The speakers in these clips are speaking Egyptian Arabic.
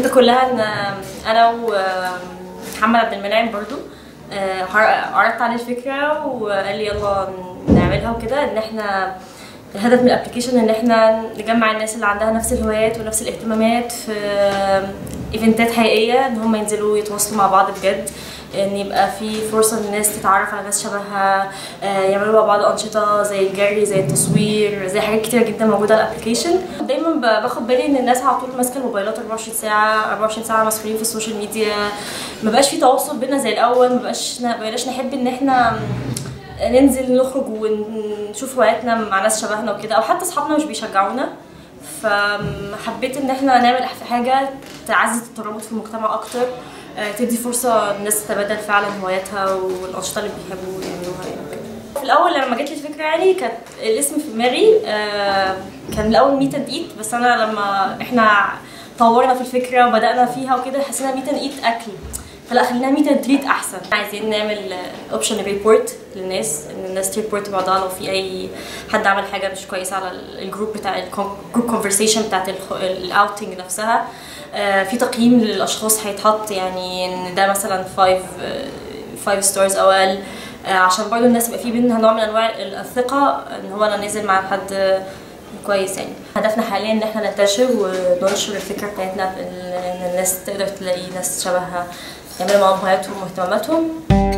الفكره كلها ان انا ومحمد عبد المنعم برضو آه، عر- عرضت عليه الفكره وقال لي يلا نعملها وكده ان احنا الهدف من الابلكيشن ان احنا نجمع الناس اللي عندها نفس الهوايات ونفس الاهتمامات في ايفنتات حقيقيه ان هم ينزلوا يتواصلوا مع بعض بجد ان يبقى في فرصه للناس تتعرف على ناس شبهها آه، يعملوا مع بعض انشطه زي الجري زي التصوير زي حاجات كتير جدا موجوده على الابلكيشن دايما ب- باخد بالي ان الناس على طول ماسكه الموبايلات 24 ساعه 24 ساعه مسؤولين في السوشيال ميديا ما بقاش في تواصل بينا زي الاول ما بقاش ما بقيناش نحب ان احنا ننزل نخرج ونشوف هواياتنا مع ناس شبهنا وكده او حتى اصحابنا مش بيشجعونا فحبيت ان احنا نعمل حاجه تعزز الترابط في المجتمع اكتر آه، تدي فرصه الناس تتبادل فعلا هواياتها والانشطه اللي بيحبوا يعملوها يعني وكده. في الاول لما جت لي الفكره يعني كانت الاسم في دماغي آه، كان الاول ميت اند ايت بس انا لما احنا طورنا في الفكره وبدانا فيها وكده حسينا ميت اند ايت اكل فلا خلينا ميت اند تريت احسن عايزين نعمل اوبشن ريبورت للناس ان الناس تريبورت بعضها لو في اي حد عمل حاجه مش كويسه على ال- الجروب بتاع الجروب كونفرسيشن بتاعت الاوتنج نفسها آه، في تقييم للاشخاص هيتحط يعني ان ده مثلا 5 5 ستارز او اقل آه، عشان برضه الناس يبقى في بينها نوع من انواع الثقه ان هو انا نازل مع حد آه، كويس يعني هدفنا حاليا ان احنا ننتشر وننشر الفكره بتاعتنا في ال- ان الناس تقدر تلاقي ناس شبهها يعملوا معاهم هواياتهم واهتماماتهم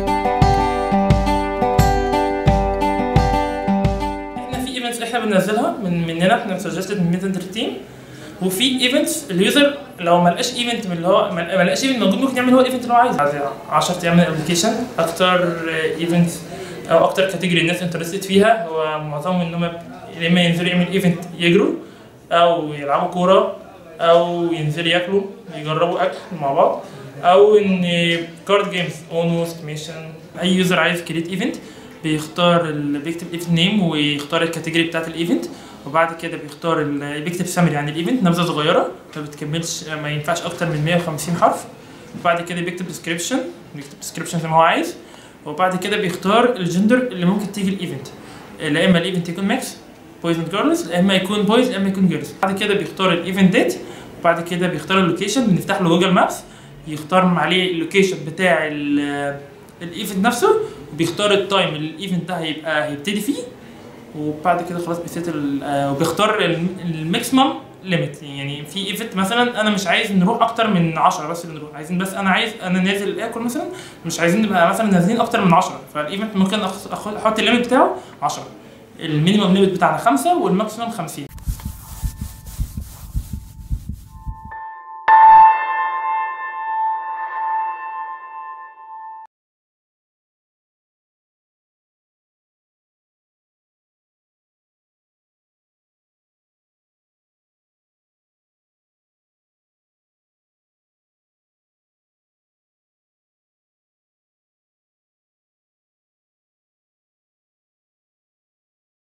احنا في ايفنتس احنا بننزلها من مننا احنا سجلت من ميد تيم وفي ايفنتس اليوزر لو ما لقاش ايفنت من اللي هو ما ما لقاش ايفنت موجود ممكن يعمل هو الايفنت اللي هو عايزه عايز 10 ايام من الابلكيشن اكتر ايفنت او اكتر كاتيجوري الناس انترستد فيها هو معظمهم ان هم يا اما ينزلوا يعمل ايفنت يجروا او يلعبوا كوره او ينزلوا ياكلوا يجربوا اكل مع بعض او ان كارد جيمز اونو استيميشن اي يوزر عايز كريت ايفنت بيختار ال... بيكتب ايفنت نيم ويختار الكاتيجوري بتاعت الايفنت وبعد كده بيختار ال... بيكتب سامري عن الايفنت نبذه صغيره ما بتكملش ما ينفعش اكتر من 150 حرف وبعد كده بيكتب ديسكريبشن بيكتب ديسكريبشن زي ما هو عايز وبعد كده بيختار الجندر اللي ممكن تيجي الايفنت لا اما الايفنت يكون ميكس بويز اند جيرلز لا اما يكون بويز لا اما يكون جيرلز بعد كده بيختار الايفنت ديت وبعد كده بيختار اللوكيشن بنفتح له جوجل مابس يختار عليه اللوكيشن بتاع ال- الايفنت نفسه وبيختار التايم اللي الايفنت ده هيبقى هيبتدي فيه وبعد كده خلاص بيسيت ال- آه، وبيختار الماكسيمم ليميت يعني في ايفنت مثلا انا مش عايز نروح اكتر من 10 بس اللي نروح عايزين بس انا عايز انا نازل اكل مثلا مش عايزين نبقى مثلا نازلين اكتر من 10 فالايفنت ممكن أخ- أخ- احط الليميت بتاعه 10 المينيمم ليميت بتاعنا 5 والماكسيمم 50